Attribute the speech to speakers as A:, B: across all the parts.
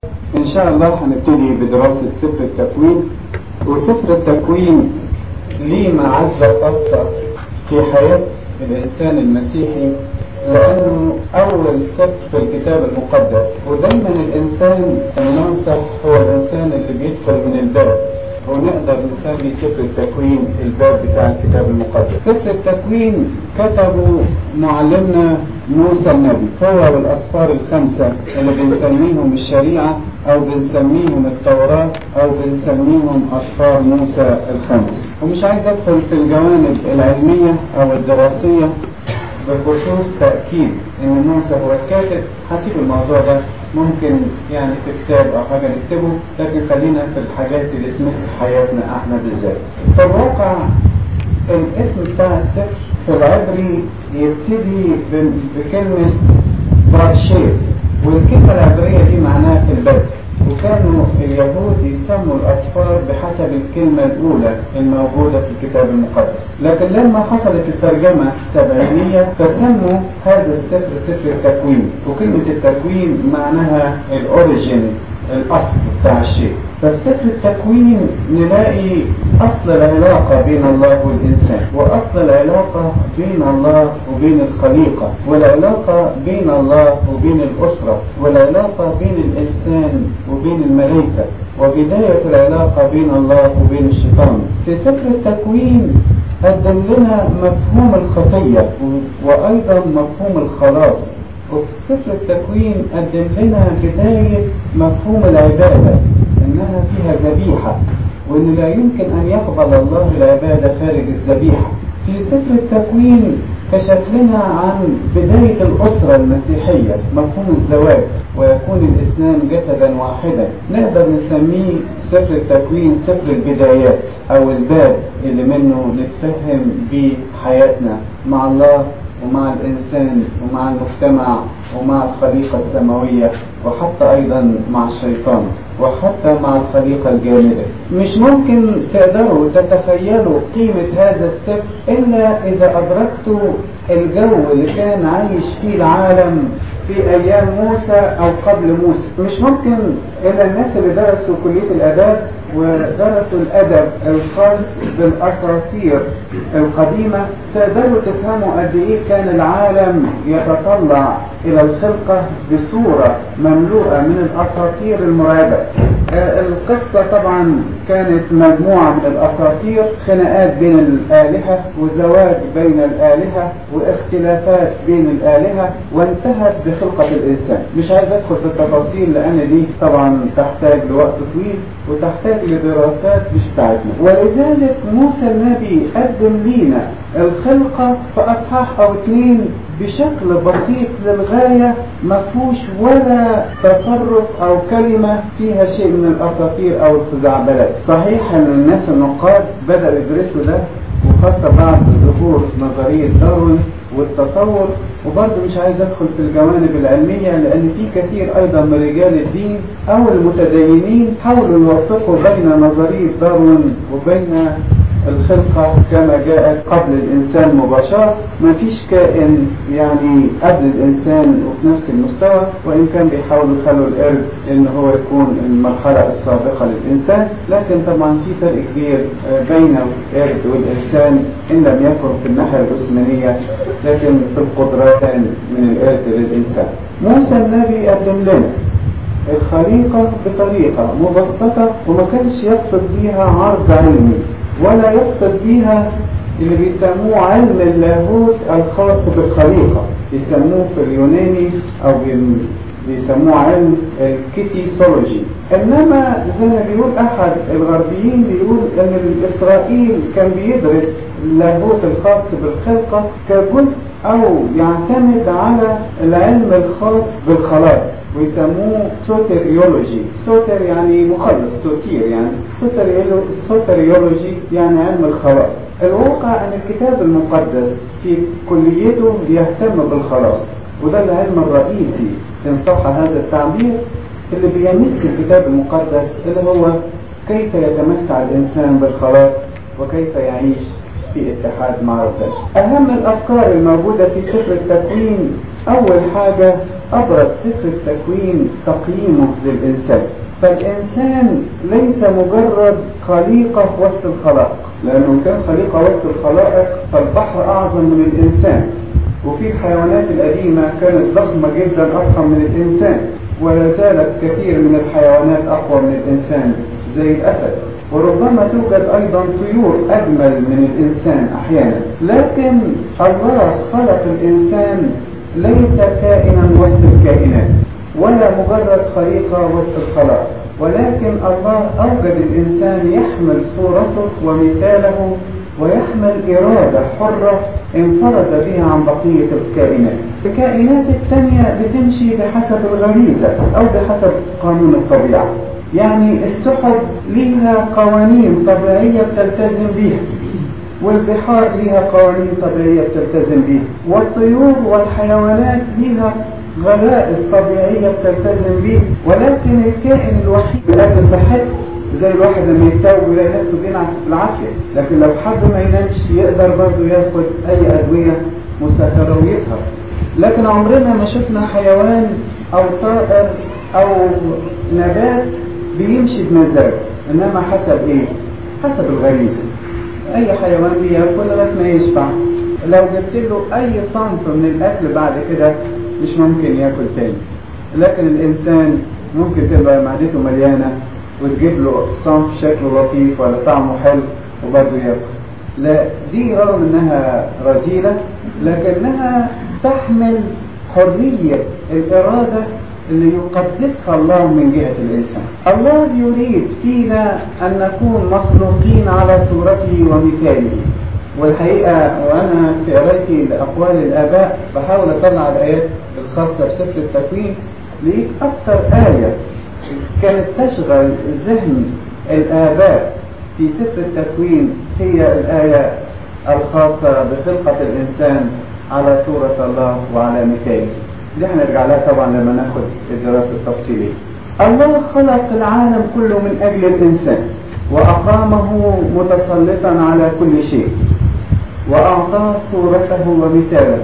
A: إن شاء الله هنبتدي بدراسة سفر التكوين وسفر التكوين ليه معزة خاصة في حياة الإنسان المسيحي لأنه أول سفر في الكتاب المقدس ودايما الإنسان المنصح هو الإنسان اللي بيدخل من الباب ونقدر نسمي سفر التكوين الباب بتاع الكتاب المقدس سفر التكوين كتبه معلمنا موسى النبي هو والأسفار الخمسة اللي بنسميهم الشريعة أو بنسميهم التوراة أو بنسميهم أسفار موسى الخمسة ومش عايز أدخل في الجوانب العلمية أو الدراسية بخصوص تأكيد إن موسى هو الكاتب هسيب الموضوع ده ممكن يعني في كتاب أو حاجة نكتبه لكن خلينا في الحاجات اللي تمس حياتنا احنا بالذات. في الواقع الاسم بتاع السفر في العبري يبتدي بكلمة براشيت والكلمة العبرية دي معناها في البدء وكانوا اليهود يسموا الأسفار بحسب الكلمة الأولى الموجودة في الكتاب المقدس لكن لما حصلت الترجمة سبعينية فسموا هذا السفر سفر التكوين وكلمة التكوين معناها الأوريجين الأصل بتاع الشيء ففي سفر التكوين نلاقي أصل العلاقة بين الله والإنسان وأصل العلاقة بين الله وبين الخليقة والعلاقة بين الله وبين الأسرة والعلاقة بين الإنسان وبين الملائكة وبداية العلاقة بين الله وبين الشيطان في سفر التكوين قدم لنا مفهوم الخطية وأيضا مفهوم الخلاص وفي سفر التكوين قدم لنا بداية مفهوم العبادة إنها فيها ذبيحة وإن لا يمكن أن يقبل الله العبادة خارج الذبيحة في سفر التكوين كشف لنا عن بداية الأسرة المسيحية مفهوم الزواج ويكون الاثنان جسدا واحدا نقدر نسميه سفر التكوين سفر البدايات أو الباب اللي منه نتفهم بيه حياتنا مع الله ومع الإنسان ومع المجتمع ومع الخليقة السماوية وحتى أيضا مع الشيطان وحتى مع الخليقة الجامدة مش ممكن تقدروا تتخيلوا قيمة هذا السفر إلا إذا أدركتوا الجو اللي كان عايش فيه العالم في أيام موسى أو قبل موسى مش ممكن إلا الناس اللي درسوا كلية الآداب ودرسوا الأدب الخاص بالأساطير القديمة تقدروا تفهموا قد إيه كان العالم يتطلع إلى الخلقة بصورة مملوءة من الأساطير المرعبة القصة طبعا كانت مجموعة من الأساطير خناقات بين الآلهة وزواج بين الآلهة واختلافات بين الآلهة وانتهت بخلقة الإنسان مش عايز أدخل في التفاصيل لأن دي طبعا تحتاج لوقت طويل وتحتاج لدراسات مش بتاعتنا ولذلك موسى النبي قدم لينا الخلقة في أصحاح أو اتنين بشكل بسيط للغاية ما فيهوش ولا تصرف أو كلمة فيها شيء من الأساطير أو الخزعبلات صحيح أن الناس النقاد بدأوا يدرسوا ده وخاصة بعد ظهور نظرية داروين والتطور وبرضه مش عايز ادخل في الجوانب العلميه لان في كثير ايضا من رجال الدين او المتدينين حاولوا يوفقوا بين نظريه داروين وبين الخلقة كما جاءت قبل الإنسان مباشرة ما فيش كائن يعني قبل الإنسان وفي نفس المستوى وإن كان بيحاولوا يخلوا القرد إن هو يكون المرحلة السابقة للإنسان لكن طبعا في فرق كبير بين القرد والإنسان إن لم يكن في الناحية الجسمانية لكن في القدرات من القرد للإنسان موسى النبي قدم لنا الخليقة بطريقة مبسطة وما كانش يقصد بيها عرض علمي ولا يقصد بيها اللي بيسموه علم اللاهوت الخاص بالخليقة يسموه في اليوناني أو بيسموه علم الكيتيسولوجي إنما زي ما بيقول أحد الغربيين بيقول إن إسرائيل كان بيدرس اللاهوت الخاص بالخلقة كجزء أو يعتمد على العلم الخاص بالخلاص ويسموه سوتريولوجي سوتر يعني مخلص سوتير يعني سوتريولوجي يعني علم الخلاص الواقع ان الكتاب المقدس في كليته بيهتم بالخلاص وده العلم الرئيسي ان صح هذا التعبير اللي بيمس الكتاب المقدس اللي هو كيف يتمتع الانسان بالخلاص وكيف يعيش في اتحاد مع ربنا أهم الأفكار الموجودة في سفر التكوين أول حاجة أبرز سفر التكوين تقييمه للإنسان فالإنسان ليس مجرد خليقة وسط الخلائق لأنه كان خليقة وسط الخلائق فالبحر أعظم من الإنسان وفي الحيوانات القديمة كانت ضخمة جدا أضخم من الإنسان ولا زالت كثير من الحيوانات أقوى من الإنسان زي الأسد وربما توجد أيضا طيور أجمل من الإنسان أحيانا لكن الله خلق الإنسان ليس كائنا وسط الكائنات ولا مجرد خليقة وسط الخلائق ولكن الله أوجد الإنسان يحمل صورته ومثاله ويحمل إرادة حرة انفرد بها عن بقية الكائنات الكائنات الثانية بتمشي بحسب الغريزة أو بحسب قانون الطبيعة يعني السحب لها قوانين طبيعية بتلتزم بها والبحار لها قوانين طبيعية بتلتزم بها والطيور والحيوانات لها غرائز طبيعية بتلتزم بها ولكن الكائن الوحيد بأجل صحته زي الواحد لما يتوب يلاقي نفسه بينعس بالعافية لكن لو حد ما ينامش يقدر برضه ياخد أي أدوية مسكرة ويسهر لكن عمرنا ما شفنا حيوان أو طائر أو نبات بيمشي بمزاجه إنما حسب إيه؟ حسب الغريزة أي حيوان بياكل لغاية ما يشبع لو جبت له أي صنف من الأكل بعد كده مش ممكن ياكل تاني لكن الإنسان ممكن تبقى معدته مليانة وتجيب له صنف شكله لطيف ولا طعمه حلو وبرضه ياكل لا دي رغم انها رذيله لكنها تحمل حريه الاراده اللي يقدسها الله من جهه الانسان. الله يريد فينا ان نكون مخلوقين على صورته ومثاله. والحقيقه وانا في قرايتي لاقوال الاباء بحاول اطلع الايات الخاصه بسفر التكوين لقيت اكثر ايه كانت تشغل ذهن الآباء في سفر التكوين هي الآية الخاصة بخلقة الإنسان على صورة الله وعلى مثاله دي هنرجع لها طبعا لما ناخد الدراسة التفصيلية الله خلق العالم كله من أجل الإنسان وأقامه متسلطا على كل شيء وأعطاه صورته ومثاله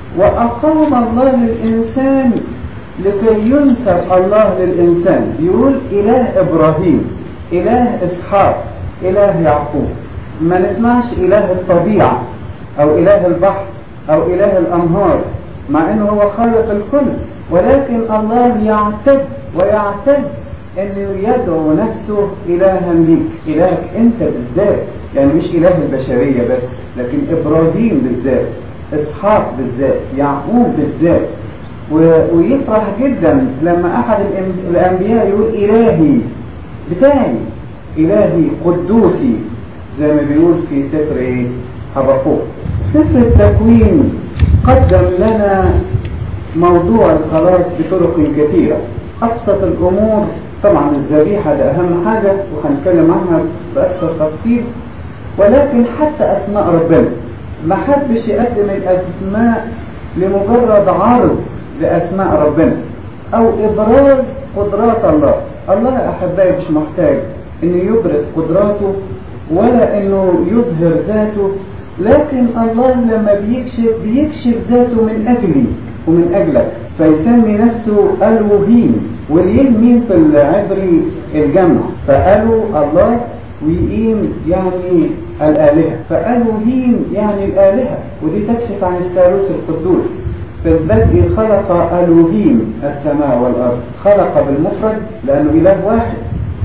A: وأقام الله للإنسان لكي ينسب الله للإنسان يقول إله إبراهيم إله إسحاق إله يعقوب ما نسمعش إله الطبيعة أو إله البحر أو إله الأنهار مع أنه هو خالق الكل ولكن الله يعتد ويعتز أنه يدعو نفسه إلها ليك إلهك أنت بالذات يعني مش إله البشرية بس لكن إبراهيم بالذات إسحاق بالذات يعقوب بالذات ويفرح جدا لما احد الانبياء يقول الهي بتاعي الهي قدوسي زي ما بيقول في سفر ايه حبقوق سفر التكوين قدم لنا موضوع الخلاص بطرق كثيرة أبسط الأمور طبعا الذبيحة ده أهم حاجة وهنتكلم عنها بأكثر تفصيل ولكن حتى أسماء ربنا ما حدش يقدم الأسماء لمجرد عرض لأسماء ربنا أو إبراز قدرات الله الله أحبائي مش محتاج إنه يبرز قدراته ولا إنه يظهر ذاته لكن الله لما بيكشف بيكشف ذاته من أجلي ومن أجلك فيسمي نفسه ألوهيم واليم مين في العبري الجمع فألو الله ويقيم يعني الآلهة فألوهيم يعني الآلهة ودي تكشف عن الثالوث القدوس في البدء خلق ألوهيم السماء والأرض خلق بالمفرد لأنه إله واحد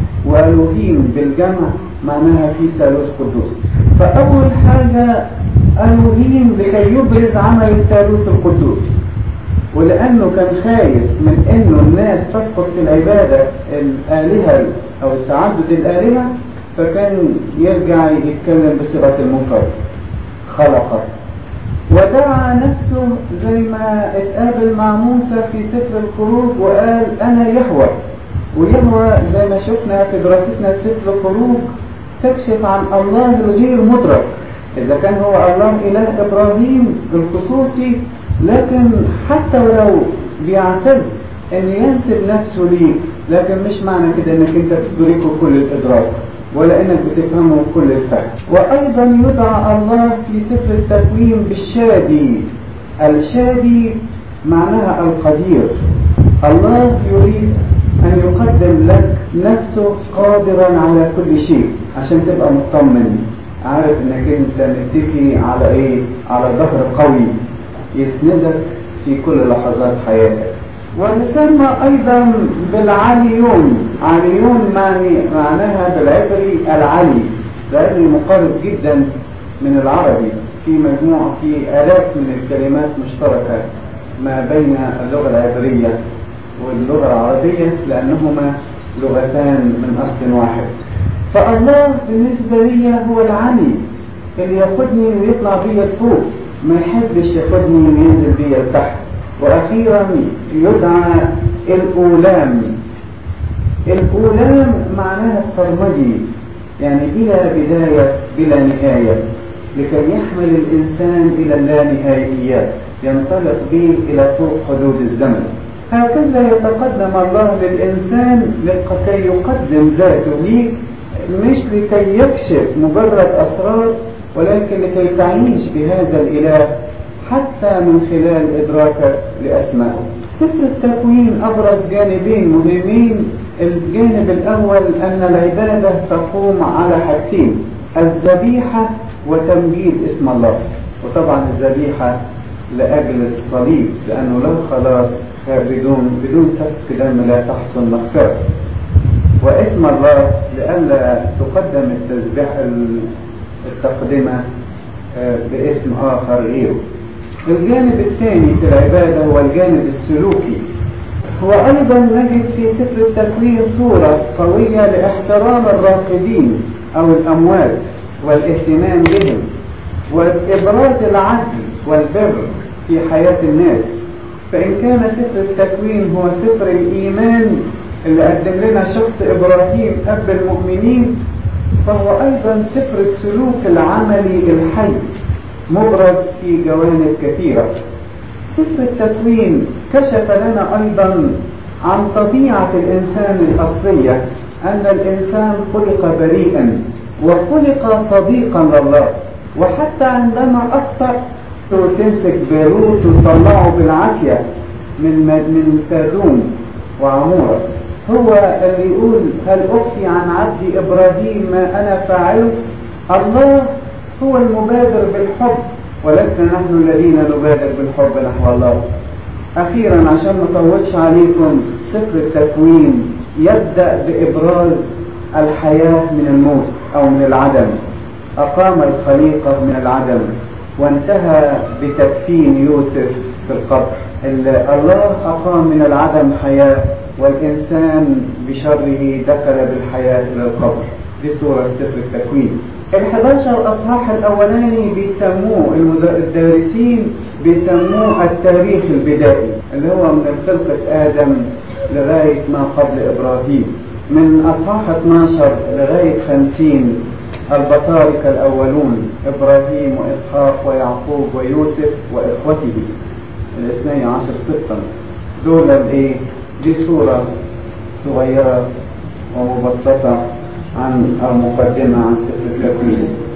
A: وألوهيم بالجمع معناها في ثالوث قدوس فأول حاجة ألوهيم لكي يبرز عمل الثالوث القدوس ولأنه كان خايف من أنه الناس تسقط في العبادة الآلهة أو تعدد الآلهة فكان يرجع يتكلم بصيغة المفرد خلق ودعا نفسه زي ما اتقابل مع موسى في سفر الخروج وقال أنا يهوى ويهوى زي ما شفنا في دراستنا سفر الخروج تكشف عن الله الغير مدرك إذا كان هو الله إله إبراهيم الخصوصي لكن حتى ولو بيعتز أن ينسب نفسه ليك لكن مش معنى كده أنك أنت تدركه كل الإدراك ولا انك بتفهمه كل الفهم وايضا يدعى الله في سفر التكوين بالشادي الشادي معناها القدير الله يريد أن يقدم لك نفسه قادرا على كل شيء عشان تبقى مطمن عارف انك انت متكي على ايه على ظهر قوي يسندك في كل لحظات حياتك ويسمى ايضا بالعليون عليون معني معناها بالعبري العلي العبري مقارب جدا من العربي في مجموعة في آلاف من الكلمات مشتركة ما بين اللغة العبرية واللغة العربية لأنهما لغتان من أصل واحد فالله بالنسبة لي هو العلي اللي ياخدني ويطلع بيا لفوق ما يحبش ياخدني وينزل بيا لتحت وأخيرا يدعى الأولام الأولام معناها السرمدي يعني بلا بداية بلا نهاية لكي يحمل الإنسان إلى اللانهائيات ينطلق به إلى فوق حدود الزمن هكذا يتقدم الله للإنسان لكي يقدم ذاته ليك مش لكي يكشف مجرد أسرار ولكن لكي تعيش بهذا الإله حتى من خلال إدراكك لأسمائه سفر التكوين أبرز جانبين مهمين الجانب الأول أن العبادة تقوم على حاجتين الذبيحة وتمجيد اسم الله وطبعا الذبيحة لأجل الصليب لأنه لا خلاص بدون بدون سفك دم لا تحصل مغفرة واسم الله لئلا تقدم التسبيح التقدمة باسم آخر غيره الجانب الثاني في العبادة هو الجانب السلوكي وأيضا نجد في سفر التكوين صورة قوية لاحترام الراقدين أو الأموات والاهتمام بهم وإبراز العدل والبر في حياة الناس فإن كان سفر التكوين هو سفر الإيمان اللي قدم لنا شخص إبراهيم أب المؤمنين فهو أيضا سفر السلوك العملي الحي مبرز في جوانب كثيرة سفر التكوين كشف لنا أيضا عن طبيعة الإنسان الأصلية أن الإنسان خلق بريئا وخلق صديقا لله وحتى عندما أخطأ تمسك بيروت وتطلعه بالعافية من من سادوم وعمورة هو اللي يقول هل أخفي عن عبدي إبراهيم ما أنا فاعله الله هو المبادر بالحب ولسنا نحن الذين نبادر بالحب نحو الله أخيرا عشان ما أطولش عليكم سفر التكوين يبدأ بإبراز الحياة من الموت أو من العدم أقام الخليقة من العدم وانتهى بتدفين يوسف في القبر الله أقام من العدم حياة والإنسان بشره دخل بالحياة إلى القبر دي صورة سفر التكوين ال11 أصحاح الأولاني بيسموه الدارسين بيسموه التاريخ البدائي اللي هو من خلقة آدم لغاية ما قبل إبراهيم من أصحاح 12 لغاية 50 البطاركة الأولون إبراهيم وإسحاق ويعقوب ويوسف وإخوته الاثني عشر ستا دول الإيه؟ دي صورة صغيرة ومبسطة عن المقدمة عن سفر التكوين